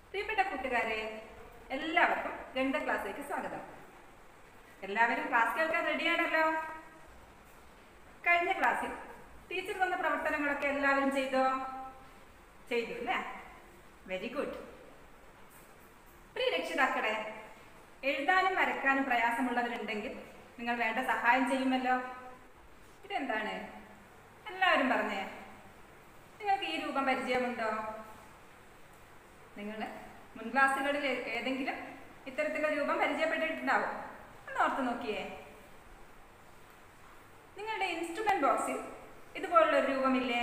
പ്രിയപ്പെട്ട കൂട്ടുകാരെ എല്ലാവർക്കും ഗണിത ക്ലാസ്സിലേക്ക് സ്വാഗതം എല്ലാവരും ക്ലാസ് കേൾക്കാൻ റെഡിയാണല്ലോ കഴിഞ്ഞ ക്ലാസ്സിൽ ടീച്ചർ തന്ന പ്രവർത്തനങ്ങളൊക്കെ എല്ലാവരും ചെയ്തോ ചെയ്തു അല്ലേ വെരി ഗുഡ് പ്രിയ രക്ഷിതാക്കളെ എഴുതാനും വരക്കാനും പ്രയാസമുള്ളവരുണ്ടെങ്കിൽ നിങ്ങൾ വേണ്ട സഹായം ചെയ്യുമല്ലോ ഇതെന്താണ് എല്ലാവരും പറഞ്ഞേ നിങ്ങൾക്ക് ഈ രൂപം പരിചയമുണ്ടോ നിങ്ങൾ മുൻ ക്ലാസ്സുകളിൽ ഏ- ഏതെങ്കിലും ഇത്തരത്തിലുള്ള രൂപം പരിചയപ്പെട്ടിട്ടുണ്ടാവും ഒന്ന് ഓർത്ത് നോക്കിയേ നിങ്ങളുടെ ഇൻസ്ട്രുമെന്റ് ബോക്സിൽ ഇതുപോലുള്ള ഒരു രൂപമില്ലേ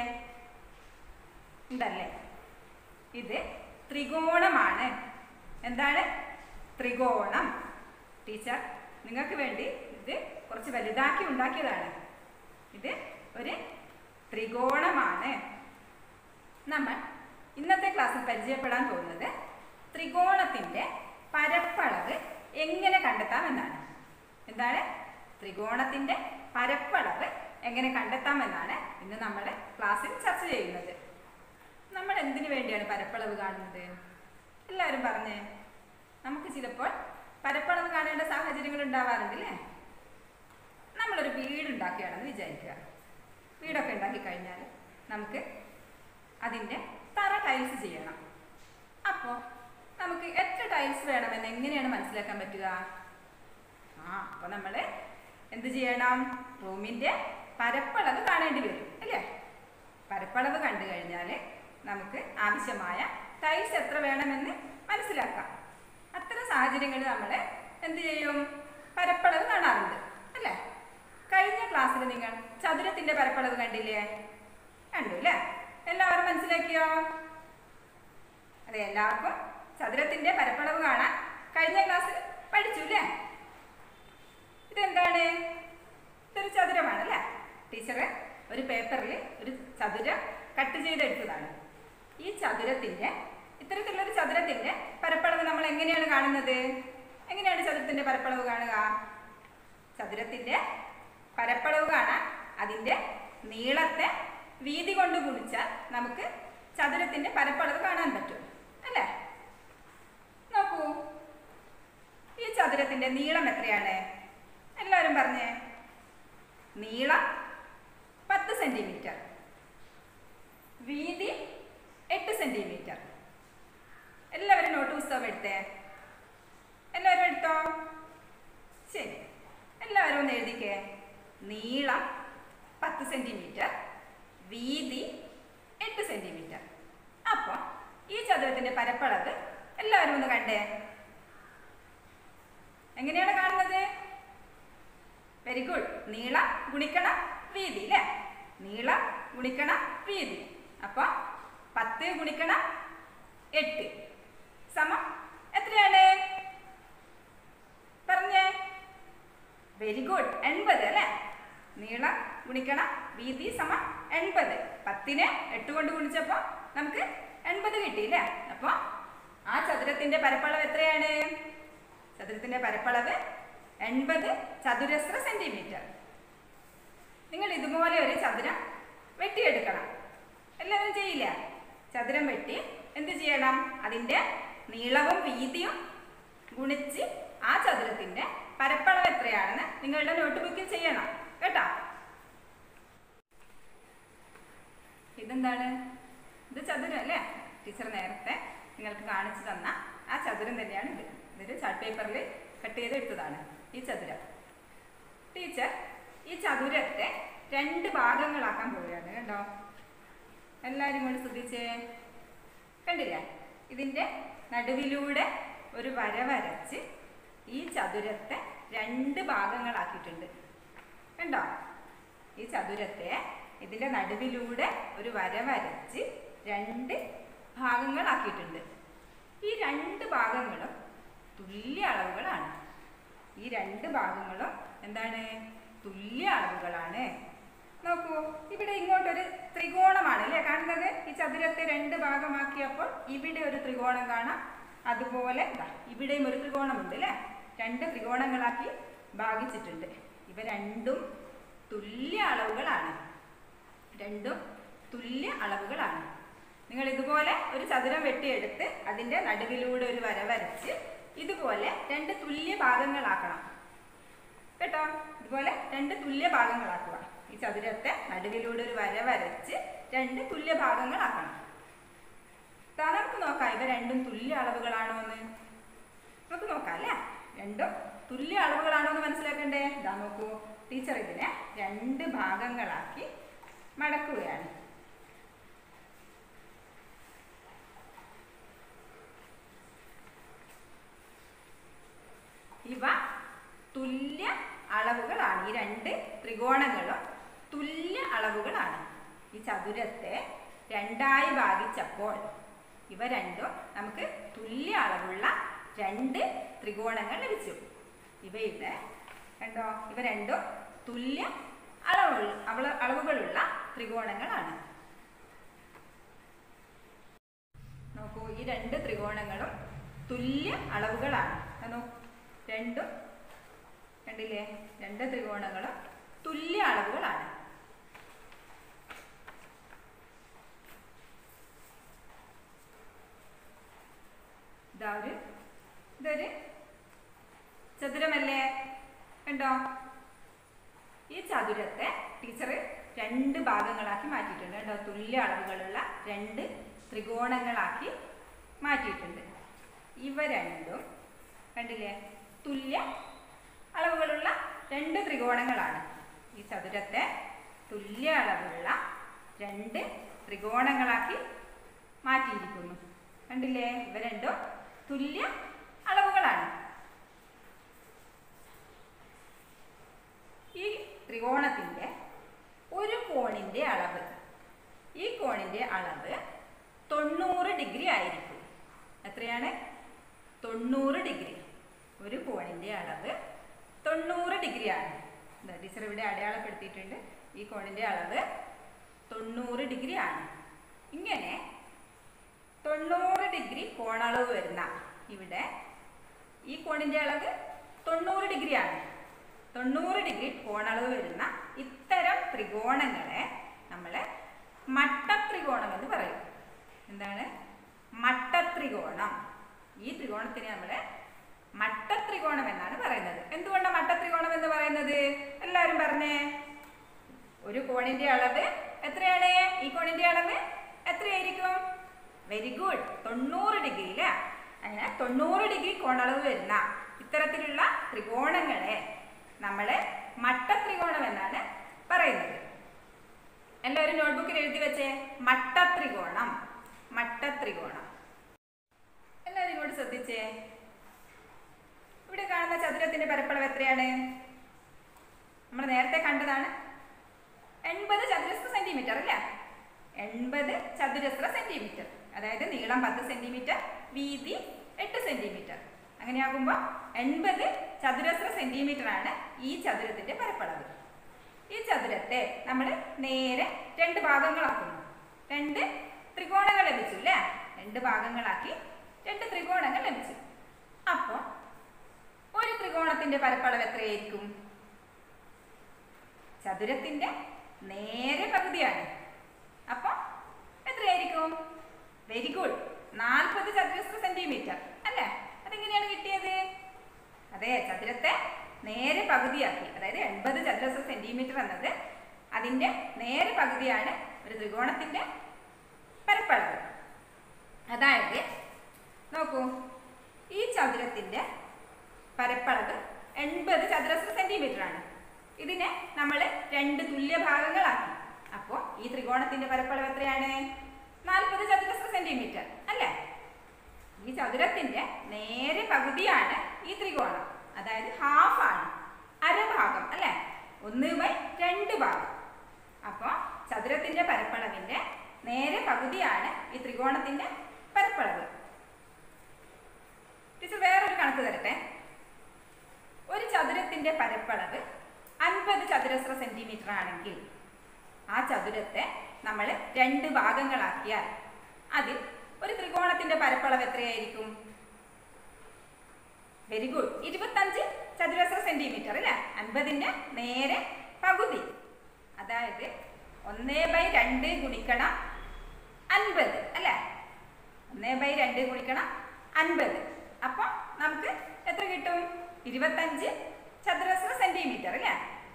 ഉണ്ടല്ലേ ഇത് ത്രികോണമാണ് എന്താണ് ത്രികോണം ടീച്ചർ നിങ്ങൾക്ക് വേണ്ടി ഇത് കുറച്ച് വലുതാക്കി ഉണ്ടാക്കിയതാണ് ഇത് ഒരു ത്രികോണമാണ് നമ്മൾ ഇന്നത്തെ ക്ലാസ്സിൽ പരിചയപ്പെടാൻ പോകുന്നത് ത്രികോണത്തിന്റെ പരപ്പളവ് എങ്ങനെ കണ്ടെത്താമെന്നാണ് എന്താണ് ത്രികോണത്തിന്റെ പരപ്പളവ് എങ്ങനെ കണ്ടെത്താമെന്നാണ് ഇന്ന് നമ്മൾ ക്ലാസ്സിൽ ചർച്ച ചെയ്യുന്നത് നമ്മൾ എന്തിനു വേണ്ടിയാണ് പരപ്പളവ് കാണുന്നത് എല്ലാവരും പറഞ്ഞേ നമുക്ക് ചിലപ്പോൾ പരപ്പളവ് കാണേണ്ട സാഹചര്യങ്ങൾ ഉണ്ടാവാറുണ്ട് അല്ലേ നമ്മളൊരു വീട് ഉണ്ടാക്കുകയാണെന്ന് വിചാരിക്കുക വീടൊക്കെ ഉണ്ടാക്കി കഴിഞ്ഞാൽ നമുക്ക് അതിൻ്റെ തറ ടൈൽസ് ചെയ്യണം അപ്പോൾ നമുക്ക് എത്ര ടൈൽസ് വേണമെന്ന് എങ്ങനെയാണ് മനസ്സിലാക്കാൻ പറ്റുക ആ അപ്പോൾ നമ്മൾ എന്ത് ചെയ്യണം റൂമിൻ്റെ പരപ്പളവ് കാണേണ്ടി വരും അല്ലേ പരപ്പളവ് കണ്ടു കഴിഞ്ഞാൽ നമുക്ക് ആവശ്യമായ ടൈൽസ് എത്ര വേണമെന്ന് മനസ്സിലാക്കാം അത്തരം സാഹചര്യങ്ങളിൽ നമ്മൾ എന്ത് ചെയ്യും പരപ്പളവ് കാണാറുണ്ട് അല്ലേ കഴിഞ്ഞ ക്ലാസ്സിൽ നിങ്ങൾ ചതുരത്തിന്റെ പരപ്പളവ് കണ്ടില്ലേ കണ്ടു അല്ലേ എല്ലാവരും മനസ്സിലാക്കിയോ അതെ എല്ലാവർക്കും ചതുരത്തിന്റെ പരപ്പളവ് കാണാൻ കഴിഞ്ഞ ക്ലാസ്സിൽ പഠിച്ചു അല്ലേ ഇതെന്താണ് ഇതൊരു ചതുരമാണ് അല്ലേ ടീച്ചർ ഒരു പേപ്പറിൽ ഒരു ചതുരം കട്ട് ചെയ്തെടുത്തതാണ് ഈ ചതുരത്തിന്റെ ഇത്തരത്തിലുള്ള ഒരു ചതുരത്തിന്റെ പരപ്പളവ് നമ്മൾ എങ്ങനെയാണ് കാണുന്നത് എങ്ങനെയാണ് ചതുരത്തിന്റെ പരപ്പളവ് കാണുക ചതുരത്തിന്റെ പരപ്പളവ് കാണാൻ അതിന്റെ നീളത്തെ വീതി കൊണ്ട് ഗുണിച്ചാൽ നമുക്ക് ചതുരത്തിന്റെ പരപ്പളവ് കാണാൻ പറ്റും അല്ലേ നോക്കൂ ഈ ചതുരത്തിന്റെ നീളം എത്രയാണ് എല്ലാവരും പറഞ്ഞേ നീളം പത്ത് സെന്റിമീറ്റർ വീതി എട്ട് സെന്റിമീറ്റർ എല്ലാവരും നോട്ട് പുസ്തകം എടുത്തേ എല്ലാവരും എടുത്തോ ശരി എല്ലാവരും ഒന്ന് എഴുതിക്കേ നീളം പത്ത് സെന്റിമീറ്റർ വീതി എട്ട് സെന്റിമീറ്റർ അപ്പോൾ ഈ ചതുരത്തിന്റെ പരപ്പളവ് എല്ലാവരും ഒന്ന് കണ്ടേ എങ്ങനെയാണ് കാണുന്നത് വെരി ഗുഡ് നീളം ഗുണിക്കണം വീതി അല്ലേ നീളം ഗുണിക്കണം വീതി അപ്പോൾ പത്ത് ഗുണിക്കണം എട്ട് സമം എത്രയാണ് പറഞ്ഞേ വെരി ഗുഡ് എൺപത് അല്ലേ നീളം ഗുണിക്കണം വീതി സമം എൺപത് പത്തിന് എട്ട് കൊണ്ട് ഗുണിച്ചപ്പോൾ നമുക്ക് എൺപത് കിട്ടിയില്ലേ അപ്പോൾ ആ ചതുരത്തിന്റെ പരപ്പളവ് എത്രയാണ് ചതുരത്തിന്റെ പരപ്പളവ് എൺപത് ചതുരശ്ര സെന്റിമീറ്റർ നിങ്ങൾ ഇതുപോലെ ഒരു ചതുരം വെട്ടിയെടുക്കണം എല്ലാവരും ചെയ്യില്ല ചതുരം വെട്ടി എന്ത് ചെയ്യണം അതിന്റെ നീളവും വീതിയും ഗുണിച്ച് ആ ചതുരത്തിന്റെ പരപ്പളവ് എത്രയാണെന്ന് നിങ്ങളുടെ നോട്ട് ബുക്കിൽ ചെയ്യണം കേട്ടോ ഇതെന്താണ് ഇത് ചതുരം അല്ലേ ടീച്ചർ നേരത്തെ നിങ്ങൾക്ക് കാണിച്ചു തന്ന ആ ചതുരം തന്നെയാണ് ഇത് ഇതൊരു ചാർട്ട് പേപ്പറിൽ കട്ട് ചെയ്ത് എടുത്തതാണ് ഈ ചതുരം ടീച്ചർ ഈ ചതുരത്തെ രണ്ട് ഭാഗങ്ങളാക്കാൻ പോവുകയാണ് കണ്ടോ എല്ലാവരും കൂടി ശ്രദ്ധിച്ചേ കണ്ടില്ലേ ഇതിൻ്റെ നടുവിലൂടെ ഒരു വര വരച്ച് ഈ ചതുരത്തെ രണ്ട് ഭാഗങ്ങളാക്കിയിട്ടുണ്ട് കണ്ടോ ഈ ചതുരത്തെ ഇതിൻ്റെ നടുവിലൂടെ ഒരു വര വരച്ച് രണ്ട് ഭാഗങ്ങളാക്കിയിട്ടുണ്ട് ഈ രണ്ട് ഭാഗങ്ങളും തുല്യ അളവുകളാണ് ഈ രണ്ട് ഭാഗങ്ങളും എന്താണ് തുല്യ അളവുകളാണ് നോക്കൂ ഇവിടെ ഇങ്ങോട്ടൊരു ത്രികോണമാണ് അല്ലേ കാണുന്നത് ഈ ചതുരത്തെ രണ്ട് ഭാഗമാക്കിയപ്പോൾ ഇവിടെ ഒരു ത്രികോണം കാണാം അതുപോലെ ദാ ഇവിടെയും ഒരു ത്രികോണമുണ്ട് അല്ലേ രണ്ട് ത്രികോണങ്ങളാക്കി ഭാഗിച്ചിട്ടുണ്ട് ഇവ രണ്ടും തുല്യ അളവുകളാണ് രണ്ടും തുല്യ അളവുകളാണ് നിങ്ങൾ ഇതുപോലെ ഒരു ചതുരം വെട്ടിയെടുത്ത് അതിൻ്റെ നടുവിലൂടെ ഒരു വര വരച്ച് ഇതുപോലെ രണ്ട് തുല്യ ഭാഗങ്ങളാക്കണം കേട്ടോ ഇതുപോലെ രണ്ട് തുല്യ ഭാഗങ്ങളാക്കുക ഈ ചതുരത്തെ നടുവിലൂടെ ഒരു വര വരച്ച് രണ്ട് തുല്യ ഭാഗങ്ങളാക്കണം ദാ നമുക്ക് നോക്കാം ഇവ രണ്ടും തുല്യ അളവുകളാണോ എന്ന് നമുക്ക് നോക്കാം അല്ലേ രണ്ടും തുല്യ അളവുകളാണോ എന്ന് മനസ്സിലാക്കണ്ടേ ഇതാ നോക്കൂ ടീച്ചർ ഇതിനെ രണ്ട് ഭാഗങ്ങളാക്കി മടക്കുകയാണ് ഇവ തുല്യ അളവുകളാണ് ഈ രണ്ട് ത്രികോണങ്ങളും തുല്യ അളവുകളാണ് ഈ ചതുരത്തെ രണ്ടായി ഭാഗിച്ചപ്പോൾ ഇവ രണ്ടും നമുക്ക് തുല്യ അളവുള്ള രണ്ട് ത്രികോണങ്ങൾ ലഭിച്ചു ഇവയുടെ കണ്ടോ ഇവ രണ്ടും തുല്യ അളവുള്ള അവള- അളവുകളുള്ള ത്രികോണങ്ങളാണ് നോക്കൂ ഈ രണ്ട് ത്രികോണങ്ങളും തുല്യ അളവുകളാണ് കണ്ടോ രണ്ടും കണ്ടില്ലേ രണ്ട് ത്രികോണങ്ങളും തുല്യ അളവുകളാണ് ഇതാ ഒരു ഇതൊരു ചതുരമല്ലേ കണ്ടോ ഈ ചതുരത്തെ ടീച്ചർ രണ്ട് ഭാഗങ്ങളാക്കി മാറ്റിയിട്ടുണ്ട് കേട്ടോ തുല്യ അളവുകളുള്ള രണ്ട് ത്രികോണങ്ങളാക്കി മാറ്റിയിട്ടുണ്ട് ഇവ രണ്ടും കണ്ടില്ലേ തുല്യ അളവുകളുള്ള രണ്ട് ത്രികോണങ്ങളാണ് ഈ ചതുരത്തെ തുല്യ അളവുള്ള രണ്ട് ത്രികോണങ്ങളാക്കി മാറ്റിയിരിക്കുന്നു കണ്ടില്ലേ ഇവ രണ്ടും തുല്യ അളവുകളാണ് ഈ ത്രികോണത്തിന്റെ ഒരു കോണിന്റെ അളവ് ഈ കോണിന്റെ അളവ് തൊണ്ണൂറ് ഡിഗ്രി ആയിരിക്കും എത്രയാണ് തൊണ്ണൂറ് ഡിഗ്രി ഒരു കോണിന്റെ അളവ് തൊണ്ണൂറ് ഡിഗ്രി ആണ് ദാ ടീച്ചർ ഇവിടെ അടയാളപ്പെടുത്തിയിട്ടുണ്ട് ഈ കോണിന്റെ അളവ് തൊണ്ണൂറ് ഡിഗ്രി ആണ് ഇങ്ങനെ തൊണ്ണൂറ് ഡിഗ്രി കോണളവ് വരുന്ന ഇവിടെ ഈ കോണിന്റെ അളവ് തൊണ്ണൂറ് ഡിഗ്രി ആണ് തൊണ്ണൂറ് ഡിഗ്രി കോണളവ് വരുന്ന ഇത്തരം ത്രികോണങ്ങളെ നമ്മൾ മട്ടത്രികോണം എന്ന് പറയും എന്താണ് മട്ടത്രികോണം ഈ ത്രികോണത്തിനെ നമ്മൾ മട്ടത്രികോണം എന്നാണ് പറയുന്നത് എന്തുകൊണ്ടാണ് മട്ടത്രികോണം എന്ന് പറയുന്നത് എല്ലാവരും പറഞ്ഞേ ഒരു കോണിന്റെ അളവ് എത്രയാണ് ഈ കോണിന്റെ അളവ് എത്രയായിരിക്കും വെരി ഗുഡ് തൊണ്ണൂറ് ഡിഗ്രി അല്ലേ അങ്ങനെ തൊണ്ണൂറ് ഡിഗ്രി കോണളവ് വരുന്ന ഇത്തരത്തിലുള്ള ത്രികോണങ്ങളെ നമ്മൾ മട്ടത്രികോണം എന്നാണ് പറയുന്നത് എല്ലാവരും നോട്ട്ബുക്കിൽ എഴുതി വെച്ചേ മട്ടത്രികോണം മട്ടത്രികോണം എല്ലാവരും ഇങ്ങോട്ട് ശ്രദ്ധിച്ചേ ഇവിടെ കാണുന്ന ചതുരത്തിന്റെ പരപ്പളവ് എത്രയാണ് നമ്മൾ നേരത്തെ കണ്ടതാണ് എൺപത് ചതുരശ്ര സെന്റിമീറ്റർ അല്ലേ എൺപത് ചതുരശ്ര സെന്റിമീറ്റർ അതായത് നീളം പത്ത് സെന്റിമീറ്റർ വീതി എട്ട് സെന്റിമീറ്റർ അങ്ങനെയാകുമ്പോൾ എൺപത് ചതുരശ്ര സെന്റിമീറ്റർ ആണ് ഈ ചതുരത്തിന്റെ പരപ്പളവ് ഈ ചതുരത്തെ നമ്മൾ നേരെ രണ്ട് ഭാഗങ്ങളാക്കുന്നു രണ്ട് ത്രികോണങ്ങൾ ലഭിച്ചു അല്ലേ രണ്ട് ഭാഗങ്ങളാക്കി രണ്ട് ത്രികോണങ്ങൾ ലഭിച്ചു അപ്പോൾ ഒരു ത്രികോണത്തിന്റെ പരപ്പളവ് എത്രയായിരിക്കും ചതുരത്തിന്റെ നേരെ പകുതിയാണ് അപ്പൊ എത്രയായിരിക്കും വെരി ഗുഡ് നാൽപ്പത് ചതുരശ്ര സെന്റിമീറ്റർ അല്ലേ അതെങ്ങനെയാണ് കിട്ടിയത് അതെ ചതുരത്തെ നേരെ പകുതിയാക്കി അതായത് എൺപത് ചതുരശ്ര സെന്റിമീറ്റർ എന്നത് അതിന്റെ നേരെ പകുതിയാണ് ഒരു ത്രികോണത്തിന്റെ പരപ്പളവ് അതായത് നോക്കൂ ഈ ചതുരത്തിന്റെ പരപ്പളവ് എൺപത് ചതുരശ്ര സെന്റിമീറ്റർ ആണ് ഇതിനെ നമ്മൾ രണ്ട് തുല്യ ഭാഗങ്ങളാക്കി അപ്പോൾ ഈ ത്രികോണത്തിന്റെ പരപ്പളവ് എത്രയാണ് നാൽപ്പത് ചതുരശ്ര സെന്റിമീറ്റർ അല്ലേ ഈ ചതുരത്തിന്റെ നേരെ പകുതിയാണ് ഈ ത്രികോണം അതായത് ഹാഫ് ആണ് അരഭാഗം അല്ലേ ഒന്ന് ബൈ രണ്ട് ഭാഗം അപ്പോൾ ചതുരത്തിന്റെ പരപ്പളവിന്റെ നേരെ പകുതിയാണ് ഈ ത്രികോണത്തിന്റെ പരപ്പളവ് ടീച്ചർ വേറൊരു കണക്ക് തരട്ടെ ഒരു ചതുരത്തിന്റെ പരപ്പളവ് അൻപത് ചതുരശ്ര സെന്റിമീറ്റർ ആണെങ്കിൽ ആ ചതുരത്തെ നമ്മൾ രണ്ട് ഭാഗങ്ങളാക്കിയാൽ അതിൽ ഒരു ത്രികോണത്തിന്റെ പരപ്പളവ് എത്രയായിരിക്കും വെരി ഗുഡ് ഇരുപത്തഞ്ച് ചതുരശ്ര സെന്റിമീറ്റർ അല്ലേ അൻപതിന്റെ നേരെ പകുതി അതായത് ഒന്നേ ബൈ രണ്ട് ഗുണിക്കണം അൻപത് അല്ലേ ഒന്ന് ബൈ രണ്ട് ഗുണിക്കണം അൻപത് അപ്പോൾ നമുക്ക് എത്ര കിട്ടും ഇരുപത്തഞ്ച് ചതുരശ്ര സെന്റിമീറ്റർ അല്ലേ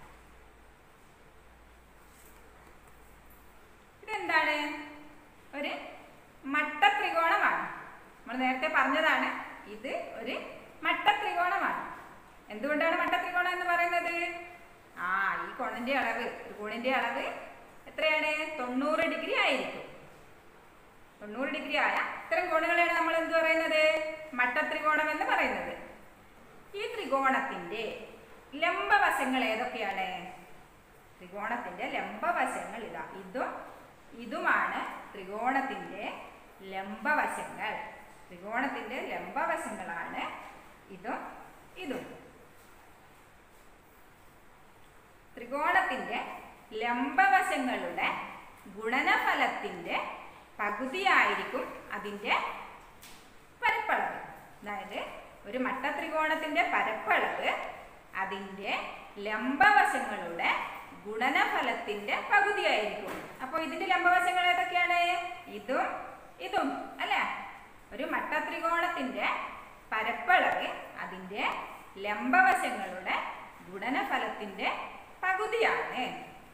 ഇതെന്താണ് ഒരു മട്ടത്രികോണമാണ് നമ്മൾ നേരത്തെ പറഞ്ഞതാണ് ഇത് ഒരു മട്ടത്രികോണമാണ് എന്തുകൊണ്ടാണ് മട്ടത്രികോണം എന്ന് പറയുന്നത് ആ ഈ കോണിന്റെ അളവ് ത്രികോണിന്റെ അളവ് എത്രയാണ് തൊണ്ണൂറ് ഡിഗ്രി ആയിരിക്കും തൊണ്ണൂറ് ഡിഗ്രി ആയ ഇത്തരം കോണുകളെയാണ് നമ്മൾ എന്ത് പറയുന്നത് മട്ടത്രികോണം എന്ന് പറയുന്നത് ഈ ത്രികോണത്തിന്റെ ലംബവശങ്ങൾ ഏതൊക്കെയാണ് ത്രികോണത്തിന്റെ ലംബവശങ്ങൾ ഇതാ ഇതും ഇതുമാണ് ത്രികോണത്തിന്റെ ലംബവശങ്ങൾ ത്രികോണത്തിന്റെ ലംബവശങ്ങളാണ് ഇതും ഇതും ത്രികോണത്തിന്റെ ലംബവശങ്ങളുടെ ഗുണനഫലത്തിന്റെ പകുതിയായിരിക്കും അതിന്റെ പരപ്പളവ് അതായത് ഒരു മട്ടത്രികോണത്തിന്റെ പരപ്പളവ് അതിന്റെ ലംബവശങ്ങളുടെ ഗുണനഫലത്തിന്റെ പകുതിയായിരിക്കും അപ്പോൾ ഇതിന്റെ ലംബവശങ്ങൾ ഏതൊക്കെയാണ് ഇതും ഇതും അല്ലേ ഒരു മട്ടത്രികോണത്തിന്റെ പരപ്പളവ് അതിന്റെ ലംബവശങ്ങളുടെ ഗുണനഫലത്തിന്റെ പകുതിയാണ്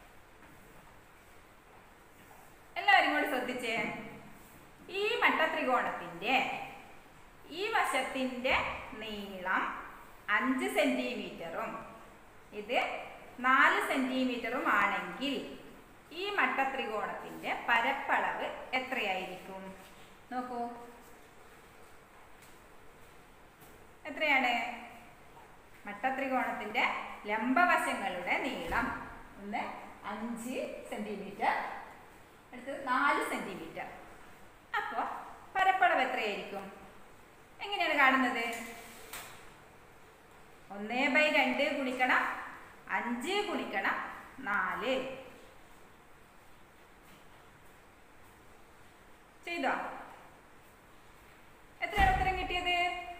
എല്ലാവരും കൂടി ശ്രദ്ധിച്ചേ ഈ മട്ടത്രികോണത്തിന്റെ ഈ വശത്തിന്റെ നീളം അഞ്ച് സെന്റിമീറ്ററും ഇത് നാല് സെന്റിമീറ്ററും ആണെങ്കിൽ ഈ മട്ടത്രികോണത്തിന്റെ പരപ്പളവ് എത്രയായിരിക്കും നോക്കൂ എത്രയാണ് മട്ടത്രികോണത്തിന്റെ ലംബവശങ്ങളുടെ നീളം ഒന്ന് അഞ്ച് സെന്റിമീറ്റർ അടുത്തത് നാല് സെന്റിമീറ്റർ അപ്പോൾ പരപ്പളവ് എത്രയായിരിക്കും എങ്ങനെയാണ് കാണുന്നത് ഒന്ന് ബൈ രണ്ട് ഗുണിക്കണം അഞ്ച് ഗുണിക്കണം നാല് ചെയ്തോ എത്രയാണ് ഉത്തരം കിട്ടിയത്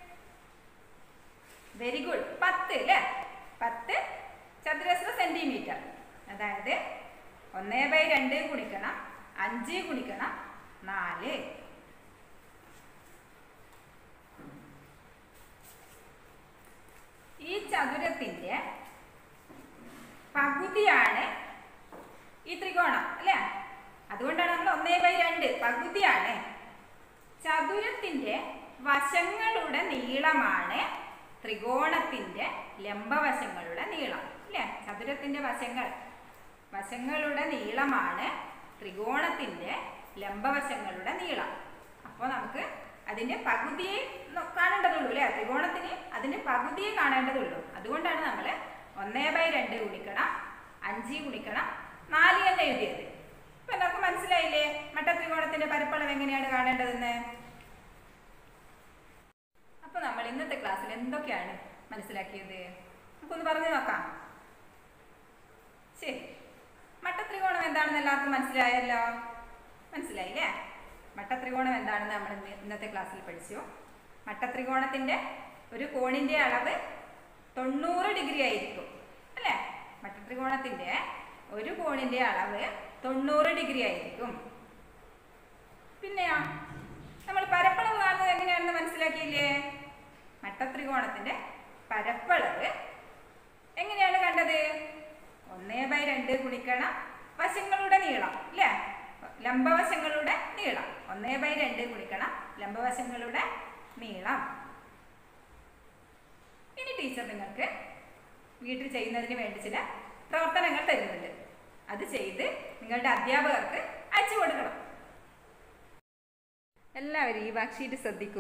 വെരി ഗുഡ് പത്ത് അല്ലേ പത്ത് ചതുരശ്ര സെന്റിമീറ്റർ അതായത് ഒന്ന് ബൈ രണ്ട് ഗുണിക്കണം അഞ്ച് ഗുണിക്കണം നാല് ഈ ചതുരത്തിന്റെ പകുതിയാണ് ഈ ത്രികോണം അല്ലേ അതുകൊണ്ടാണ് നമ്മൾ ഒന്നേ ബൈ രണ്ട് പകുതിയാണ് ചതുരത്തിന്റെ വശങ്ങളുടെ നീളമാണ് ത്രികോണത്തിന്റെ ലംബവശങ്ങളുടെ നീളം അല്ലേ ചതുരത്തിന്റെ വശങ്ങൾ വശങ്ങളുടെ നീളമാണ് ത്രികോണത്തിന്റെ ലംബവശങ്ങളുടെ നീളം അപ്പോൾ നമുക്ക് അതിന്റെ പകുതിയെ നോ- കാണേണ്ടതുള്ളൂ അല്ലേ ത്രികോണത്തിന് അതിന്റെ പകുതിയെ കാണേണ്ടതുള്ളൂ അതുകൊണ്ടാണ് നമ്മൾ ഒന്നേ ബൈ രണ്ട് ഗുണിക്കണം അഞ്ച് ഗുണിക്കണം നാല് എന്ന് എഴുതിയത് ഇപ്പൊ എല്ലാവർക്കും മനസ്സിലായില്ലേ മട്ടത്രികോണത്തിന്റെ പരപ്പളവ് എങ്ങനെയാണ് കാണേണ്ടതെന്ന് അപ്പൊ നമ്മൾ ഇന്നത്തെ ക്ലാസ്സിൽ എന്തൊക്കെയാണ് മനസ്സിലാക്കിയത് നമുക്കൊന്ന് പറഞ്ഞു നോക്കാം ശരി മട്ടത്രികോണം എന്താണെന്ന് എല്ലാവർക്കും മനസ്സിലായല്ലോ മനസ്സിലായില്ലേ മട്ടത്രികോണം എന്താണെന്ന് നമ്മൾ ഇന്ന് ഇന്നത്തെ ക്ലാസ്സിൽ പഠിച്ചു മട്ടത്രികോണത്തിന്റെ ഒരു കോണിന്റെ അളവ് തൊണ്ണൂറ് ഡിഗ്രി ആയിരിക്കും അല്ലേ മട്ടത്രികോണത്തിന്റെ ഒരു കോണിന്റെ അളവ് തൊണ്ണൂറ് ഡിഗ്രി ആയിരിക്കും പിന്നെയോ നമ്മൾ പരപ്പളവ് കാണുന്നത് എങ്ങനെയാണെന്ന് മനസ്സിലാക്കിയില്ലേ മട്ടത്രികോണത്തിന്റെ പരപ്പളവ് എങ്ങനെയാണ് കണ്ടത് ഒന്നേ ബൈ രണ്ട് ഗുണിക്കണം വശങ്ങളുടെ നീളം അല്ലേ ലംബവശങ്ങളുടെ നീളം ഒന്നേ ബൈ രണ്ട് ഗുണിക്കണം ലംബവശങ്ങളുടെ നീളം ഇനി ടീച്ചർ നിങ്ങൾക്ക് വീട്ടിൽ ചെയ്യുന്നതിന് വേണ്ടി ചില പ്രവർത്തനങ്ങൾ തരുന്നുണ്ട് അത് ചെയ്ത് നിങ്ങളുടെ അധ്യാപകർക്ക് അയച്ചു കൊടുക്കണം എല്ലാവരും ഈ വർക്ക്ഷീറ്റ് ശ്രദ്ധിക്കൂ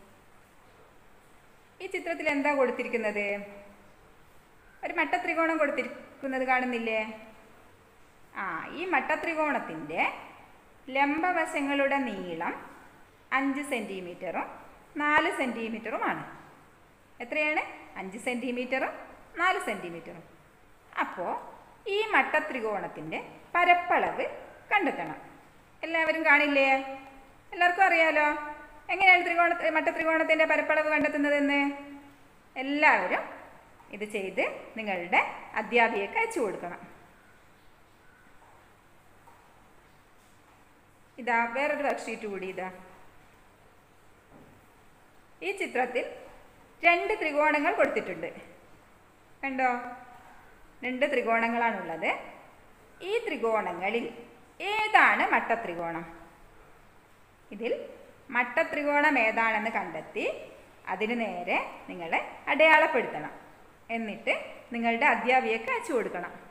ഈ ചിത്രത്തിൽ എന്താ കൊടുത്തിരിക്കുന്നത് ഒരു മട്ടത്രികോണം കൊടുത്തിരിക്കുന്നത് കാണുന്നില്ലേ ആ ഈ മട്ടത്രികോണത്തിൻ്റെ ലംബവശങ്ങളുടെ നീളം അഞ്ച് സെൻറ്റിമീറ്ററും നാല് സെൻറ്റിമീറ്ററുമാണ് എത്രയാണ് അഞ്ച് സെൻറ്റിമീറ്ററും നാല് സെൻറ്റിമീറ്ററും അപ്പോൾ ഈ മട്ടത്രികോണത്തിൻ്റെ പരപ്പളവ് കണ്ടെത്തണം എല്ലാവരും കാണില്ലേ എല്ലാവർക്കും അറിയാലോ എങ്ങനെയാണ് ത്രികോണ മട്ടത്രികോണത്തിൻ്റെ പരപ്പളവ് കണ്ടെത്തുന്നതെന്ന് എല്ലാവരും ഇത് ചെയ്ത് നിങ്ങളുടെ അധ്യാപികക്ക് അയച്ചു കൊടുക്കണം ഇതാ വേറൊരു വർക്ക്ഷീറ്റ് കൂടി ഇതാ ഈ ചിത്രത്തിൽ രണ്ട് ത്രികോണങ്ങൾ കൊടുത്തിട്ടുണ്ട് കണ്ടോ രണ്ട് ത്രികോണങ്ങളാണുള്ളത് ഈ ത്രികോണങ്ങളിൽ ഏതാണ് മട്ടത്രികോണം ഇതിൽ മട്ടത്രികോണം ഏതാണെന്ന് കണ്ടെത്തി അതിന് നേരെ നിങ്ങൾ അടയാളപ്പെടുത്തണം എന്നിട്ട് നിങ്ങളുടെ അധ്യാപികക്ക് അയച്ചു കൊടുക്കണം